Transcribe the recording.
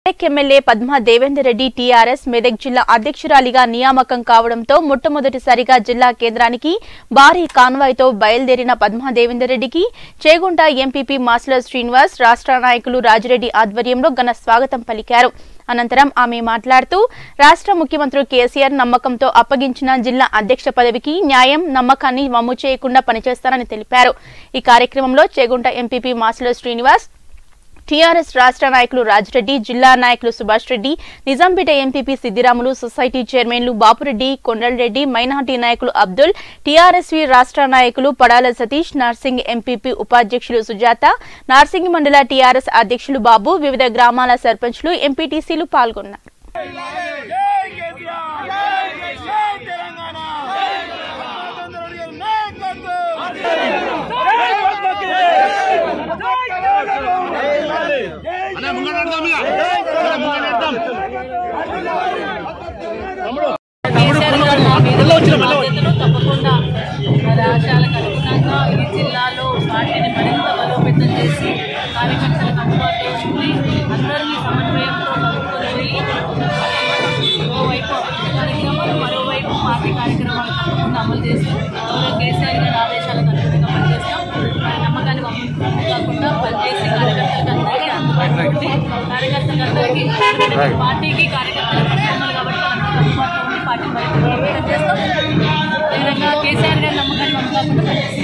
Medak MLA Padma Devender Reddy TRS Medak జిల్లా అధ్యక్షురాలిగా నియామకం కావడంతో మొట్టమొదటిసారిగా జిల్లా కేంద్రానికి భారీ కాన్వాయ్తో బయలుదేరిన పద్మా దేవేందర్ రెడ్డికి చేగుంట ఎంపీపీ మాసుల శ్రీనివాస్ రాష్ట్ర నాయకులు రాజిరెడ్డి ఆధ్వర్యంలో ఘన స్వాగతం పలికారు అనంతరం ఆమె మాట్లాడుతూ రాష్ట్ర ముఖ్యమంత్రి కేసీఆర్ నమ్మకంతో అప్పగించిన జిల్లా అధ్యక్ష పదవికి న్యాయం నమ్మకాన్ని వమ్ము చేయకుండా పనిచేస్తానని తెలిపారు ఈ కార్యక్రమంలో చేగుంట ఎంపీపీ మాసుల శ్రీనివాస్ టీఆర్ఎస్ రాష్ట్ర నాయకులు రాజిరెడ్డి జిల్లా నాయకులు సుభాష్ రెడ్డి నిజాంపేట ఎంపీపీ సిద్దిరాములు సొసైటీ చైర్మన్లు బాపురెడ్డి కొండలరెడ్డి మైనార్టీ నాయకులు అబ్దుల్ టీఆర్ఎస్వి రాష్ట్ర నాయకులు పడాల సతీష్ నార్సింగ్ ఎంపీపీ ఉపాధ్యక్షులు సుజాత నార్సింగ్ మండల టీఆర్ఎస్ అధ్యక్షులు బాబు వివిధ గ్రామాల సర్పంచ్లు ఎంపీటీసీలు పాల్గొన్నారు జై కేసీఆర్ జై జై తెలంగాణ నరేంద్ర మోడీ గారి నాయకత్వం జై పద్మకి అనే ముంగడెడదాం ఇక అనే ముంగడెడదాం బాధ్యతలు తప్పకుండా మరి ఆశయాలకు అనుగుణంగా ఈ జిల్లాలో పార్టీని మరింత బలోపేతం చేసి కార్యకర్తలకు అందుబాటులో ఉండి అందరినీ సమన్వయంతో కలుపుకొని ఓవైపు అభివృద్ధి కార్యక్రమాలు మరోవైపు పార్టీ కార్యక్రమాలు తప్పకుండా అమలు చేస్తూ గౌరవ కేసీఆర్ గారి ఆదేశాలకు అనుగుణంగా పనిచేస్తాం మరి నమ్మకాన్ని వమ్ము కాకుండా పనిచేసి కార్యకర్తలకు అందరికీ అందుబాటులో ఉండి కార్యకర్తలందరికీ పార్టీకి కార్యకర్తలు పట్టుకోవాలి కాబట్టి వాళ్ళందరికీ అందుబాటులో ఉండి పార్టీ బయట చేస్తాం అదేవిధంగా కేసీఆర్ గారి నమ్మకాన్ని వమ్ము కాకుండా పనిచేసి